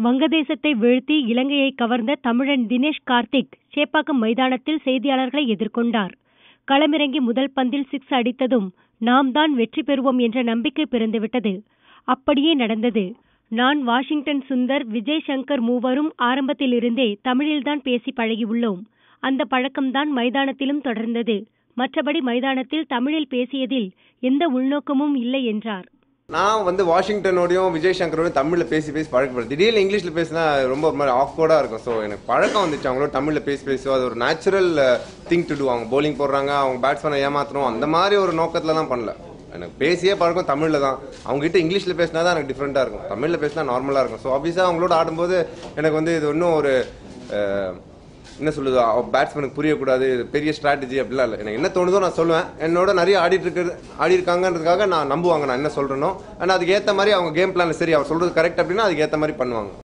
வங்கதேசத்தை வீழ்த்தி இலங்கையை கவர்ந்த தமிழன் தினேஷ் கார்த்திக் சேப்பாக்கம் மைதானத்தில் செய்தியாளர்களை எதிர்கொண்டார் களமிறங்கி முதல் பந்தில் சிக்ஸ் அடித்ததும் நாம் தான் வெற்றி பெறுவோம் என்ற நம்பிக்கை பிறந்துவிட்டது அப்படியே நடந்தது நான் வாஷிங்டன் சுந்தர் விஜய் சங்கர் மூவரும் ஆரம்பத்திலிருந்தே தமிழில்தான் பேசி பழகியுள்ளோம் அந்த பழக்கம்தான் மைதானத்திலும் தொடர்ந்தது மற்றபடி மைதானத்தில் தமிழில் பேசியதில் எந்த உள்நோக்கமும் இல்லை என்றார் நான் வந்து வாஷிங்டனோடையும் விஜய் சங்கரோடையும் தமிழில் பேசி பேசி பழக்கப்படும் திடீர்னு இங்கிலீஷில் பேசினா ரொம்ப ஒரு மாதிரி ஆஃப்வர்டாக இருக்கும் ஸோ எனக்கு பழக்கம் வந்துச்சு அவங்களோட தமிழில் பேசி பேசி அது ஒரு நேச்சுரல் திங் டு டூ அவங்க bowling போடுறாங்க அவங்க பேட்ஸ்மேனை ஏமாத்தணும் அந்த மாதிரி ஒரு நோக்கத்தில் தான் பண்ணல எனக்கு பேசியே பழக்கம் தமிழில் தான் அவங்ககிட்ட இங்கிலீஷில் பேசினா தான் எனக்கு டிஃப்ரெண்ட்டாக இருக்கும் தமிழில் பேசினா நார்மலாக இருக்கும் ஸோ ஆப்வியஸாக அவங்களோட ஆடும்போது எனக்கு வந்து இது இன்னும் ஒரு அஹ், என்ன சொல்லுது பேட்ஸ்மேனுக்கு புரியக்கூடாது இது பெரிய ஸ்ட்ராட்டஜி அப்படிலாம் இல்லை எனக்கு என்ன தோணுதோ நான் சொல்லுவேன் என்னோட நிறைய ஆடிட்டு இருக்கிறது ஆடி இருக்காங்கன்றதுக்காக நான் நம்புவாங்க நான் என்ன சொல்கிறேனோ ஆனால் அதுக்கு ஏற்ற மாதிரி அவங்க கேம் பிளான் சரி அவர் சொல்கிறது கரெக்ட் அப்படின்னா அதுக்கு ஏற்ற மாதிரி பண்ணுவாங்க